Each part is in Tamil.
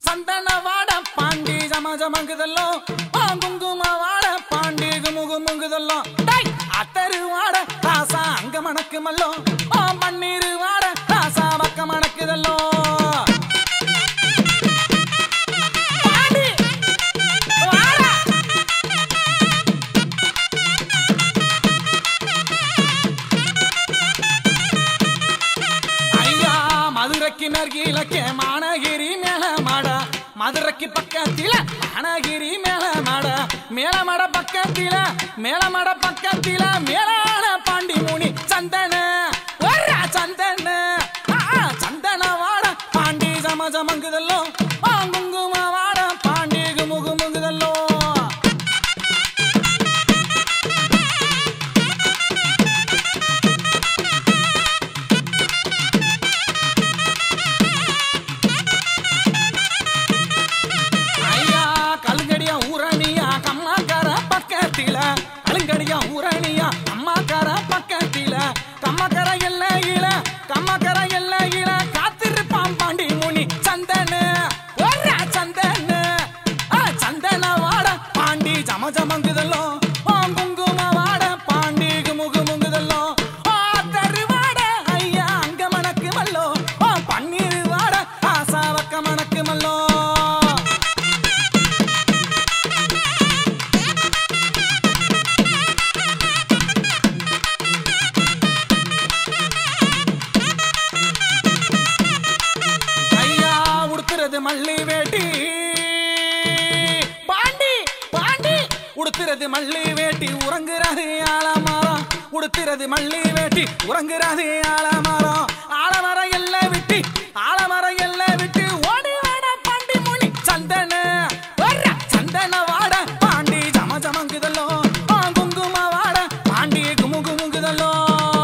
சந்தன வாட பாண்டி ஜம ஜமங்குதல்லோ ஆ குங்கும வாட பாண்டி குமுகு முங்குதல்லோ டேய் அத்தரு வாட ராசா அங்க மணக்கு மல்லோ ஆ பன்னீர் வாட ராசா பக்க மணக்குதல்லோ பாண்டி வாடா ஐயா மதுரைக்கு நர்கிலக்கே மானகிரி மேல மாட மதுரைக்கு பக்கத்தில மானகிரி மேல மாட மேல மட பக்கத்தில மேல மட பக்கத்தில மேலான பாண்டி முனி சந்தன வர்றா சந்தன ஆ, ஆ, சந்தன வாட பாண்டி ஜம ஜமங்குதல்லோ ஆ, குங்கும வாட பாண்டி குமுகு முங்குதல்லோ ஐயா கலுங்கடியா ஊரணியா கம்மாக்கார பக்கத்தில கலுங்கடியா ஊரணியா அம்மாக்கார பக்கத்தில கம்மக்கர எல்லையில கம்மக்கர எல்லையில காத்திருப்பான் பாண்டி முனி சந்தன ஒர்ரா சந்தன ஆ, சந்தன வாட பாண்டி ஜம ஜமங்குதல்லோ ஆ, குங்கும வாட பாண்டி குமுகு முங்குதல்லோ ஆ, தருவாட ஐயா அங்க மணக்கு மல்லோ ஆ, பன்னீர் வாட ஆசா வக்க மணக்கு மல்லோ ஐயா உடுத்துறது மல்லி வேட்டி பாண்டி பாண்டி உடுத்துறது மல்லி வேட்டி உறங்குறது ஆலமரம் உடுத்துறது மல்லி வேட்டி உறங்குறது ஆலமரம் ஆலமரம் எல்லாம் விட்டு ஆலமரம் எல்லாம் விட்டு ஓடி வாட பாண்டி முனி சந்தன வர்ற சந்தன வாட பாண்டி ஜம ஜமங்குதல்லோ ஆ, குங்கும வாட பாண்டி குமு குமுங்குதல்லோ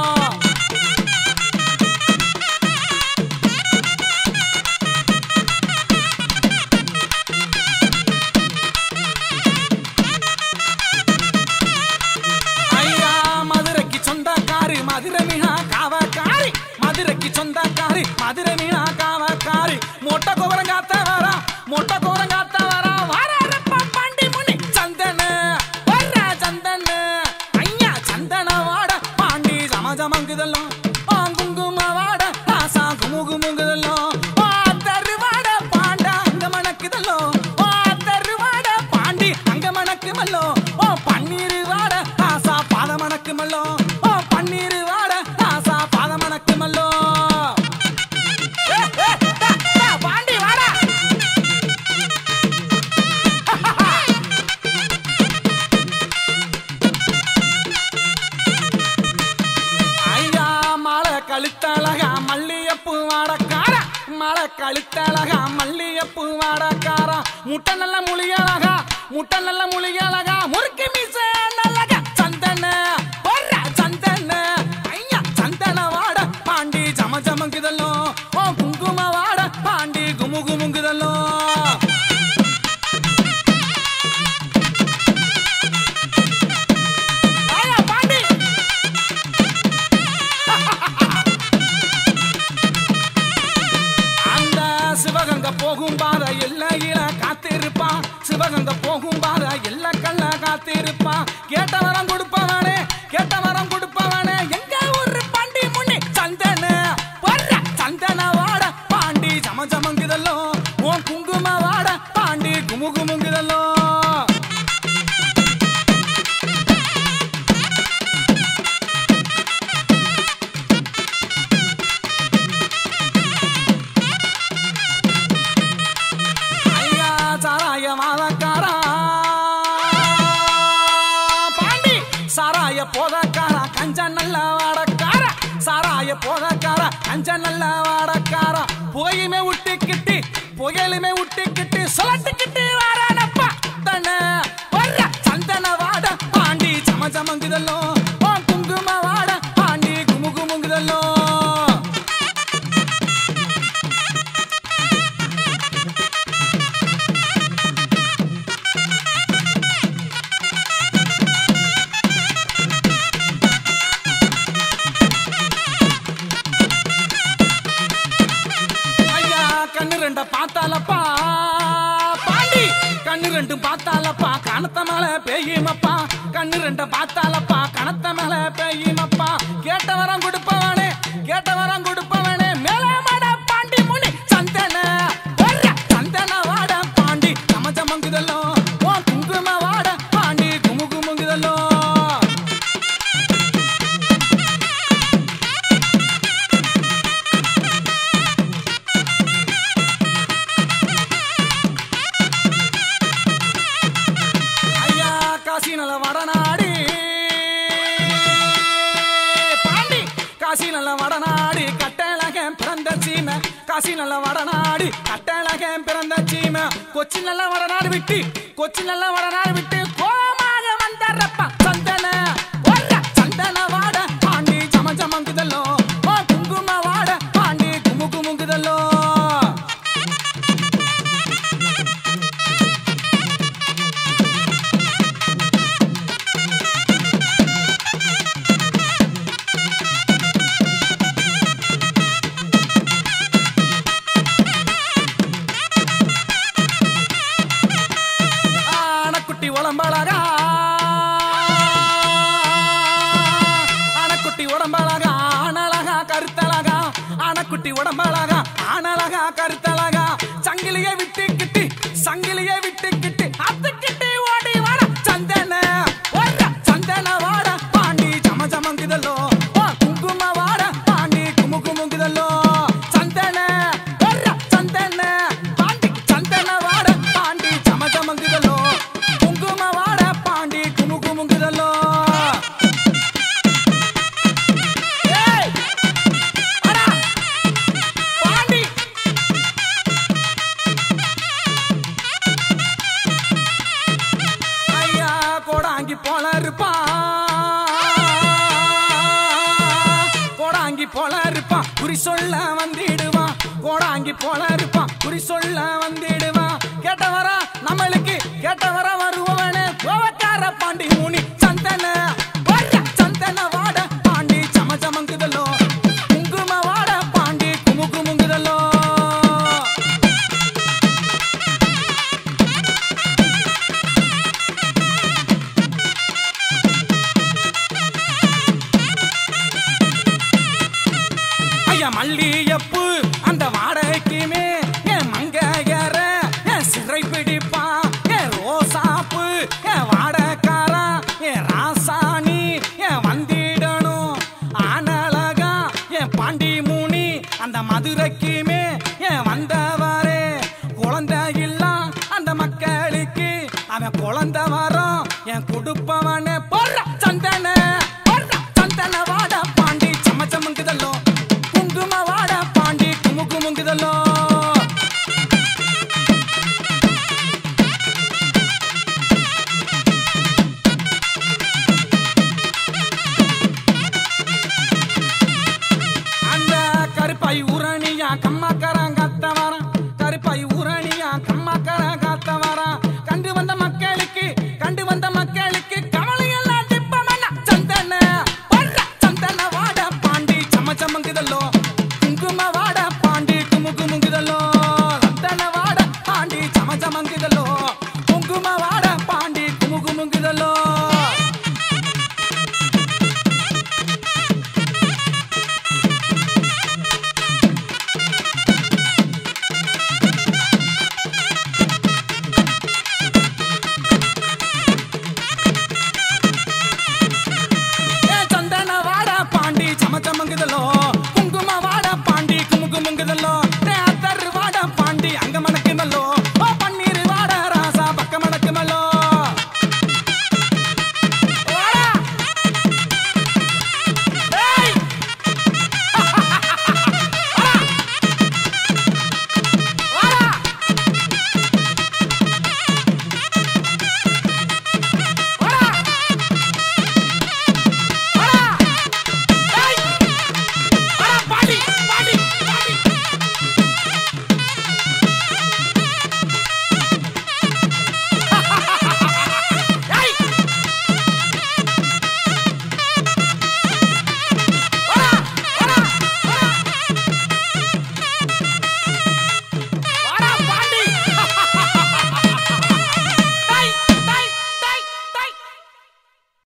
ஐயா மதுரைக்கு சொந்தக்காரி மதுரை மீனா காவக்காரி மதுரைக்கு சொந்தக்காரி மதுரை மீனா காவக்காரி மொட்டை கோபுரங்காத்த வரா மொட்டை கோபுரங்காத்த வரா வாரப்பா பாண்டி முனி சந்தன வர்ற சந்தன ஐயா சந்தன வாட பாண்டி சம ஜமங்குதல்லோ ஆ, குங்கும வாட ஆசா குமு குமுங்குதல்லோ ஆ, தருவாட பாண்டா அங்க மணக்குதல்லோ ஆ, தருவாட பாண்டி அங்க மணக்குமல்லோ ஓ பன்னீர் வாட ஆசா பாத மணக்குமல்லோ ஓ பன்னீர் வாட ஆசா பாத மணக்குமல்லோ ஏ, ஏ, டா, டா, பாண்டி வாடா ஐயா மழை கழுத்தழகா மல்லியப்பு வாடக்கார மழை கழுத்தழகா மல்லியப்பு வாடக்கார முட்டை நல்ல முழியழகா முட்டை நல்ல முழியழகா முறுக்கு மீச நல்லகா சந்தன வர்ற சந்தன ஐயா சந்தன வாட பாண்டி ஜம ஜமங்குதல்லோ ஓ குங்கும வாட பாண்டி குமு குமுங்குதல்லோ ஐயா பாண்டி அந்த சிவகங்க போகும் பாத எல்லையில காத்திருப்பான் சிவகங்க போகும் பாத எல்ல கல்ல காத்திருப்பான் கேட்ட வரம் கொடுப்பவனே கேட்ட வரம் கொடுப்பவனே எங்க ஒரு பாண்டி முனி சந்தன வர்ற சந்தன வாட பாண்டி ஜம ஜமங்குதல்லோ உன் குங்கும வாட பாண்டி குமு குமுங்குதல்லோ ஐயா சாராய மாதக்காரா பாண்டி சாராய போதக்காரா கஞ்ச நல்ல வாடக்கார சாராய போதக்கார கஞ்ச நல்ல வாடக்கார போயுமே விட்டுக்கிட்டு புயலுமே விட்டுக்கிட்டு சொல்லட்டுக்கிட்டு வாரானப்பா தன வர்ற சந்தன வாட பாண்டி சம சமங்குதல்லோ ஓ குங்கும வாட பாண்டி குமு குமுங்குதல்லோ ஐயா கண்ணு ரெண்ட பார்த்தாலப்பா கண்ணு ரெண்டும் பார்த்தாலப்பா கணத்த மேல பெய்யுமப்பா கண்ணு ரெண்டும் பார்த்தாலப்பா கணத்த மேல பெய்யுமப்பா கேட்ட வரம் கொடுப்பவனே கேட்ட வரம் கொடுப்பவனே மேல மாட பாண்டி முனி சந்தன வர்ற சந்தன வாட பாண்டி சம சமங்குதல்லோ ஓ குங்கும வாட பாண்டி குமு குமுங்குதல்லோ ஐயா காசி நல்ல வடநாடி பாண்டி காசி நல்ல வடநாடி கட்டழகன் பிறந்த சீமை காசி நல்ல வடநாடி கட்டழகன் பிறந்த சீமை கொச்சி நல்ல வடநாடு விட்டு கொச்சி நல்ல வடநாடு விட்டு கோமாக வந்தரப்பா சந்தன ஒர்ற சந்தன வாட பாண்டி ஜம ஜமங்குதல்லோ ஓ குங்கும வாட பாண்டி குமு குமுங்குதல்லோ ஆனக்குட்டி உடம்பழகா ஆனக்குட்டி உடம்பழகா ஆனழகா கருத்தழகா ஆனக்குட்டி உடம்பழகா ஆனழகா கருத்தழகா சங்கிலியை விட்டுக்கிட்டு சங்கிலியை விட்டுக்கிட்டு அத்துக்கிட்டு ஓடி வாட சந்தன ஓடுற சந்தன வாட பாண்டி ஜம ஜமங்குதல்லோ ஓ குங்கும வாட பாண்டி குமு குமுங்குதல்லோ சந்தன ஓடுற சந்தன பாண்டி சந்தன வாட பாண்டி ஜம ஜமங்குதல்லோ குங்கும வாட பாண்டி குமு குமுங்குதல்லோ ஏய் அடா பாண்டி ஐயா கோடாங்கி போல இருப்பான் கோடாங்கி போல இருப்பான் குறி சொல்ல வந்திடுவான் கோடாங்கி போல இருப்பான் குறி சொல்ல வந்திடுவான் கேட்ட வர நம்மளுக்கு கேட்ட வர வருவவனே கோவக்கார பாண்டி முனி சந்தன வர்ற சந்தன வாட பாண்டி சம சமங்குதல்லோ குங்கும வாட பாண்டி குமு குமுங்குதல்லோ ஐயா மல்லியப்பு அந்த வாடகைக்குமே என் மங்கையற என் சிறை பிடிப்பா என் ரோசாப்பு என் வாடக்காரா என் ராசாணி என் வந்திடணும் ஆனழகா என் பாண்டி மூனி அந்த மதுரைக்குமே என் வந்தவரே குழந்தை இல்ல அந்த மக்களுக்கு அவன் குழந்தை வரும் என் கொடுப்பவனே பொற சந்தன பொற சந்தன வாட பாண்டி சம சமங்குதல்லோ குங்கும வாட பாண்டி குமு குமுங்குதல்லோ அந்த கருப்பை உரணியா கம்மாக்கரன் கத்த வரான் கருப்பை உரணியா கம்மாக்கர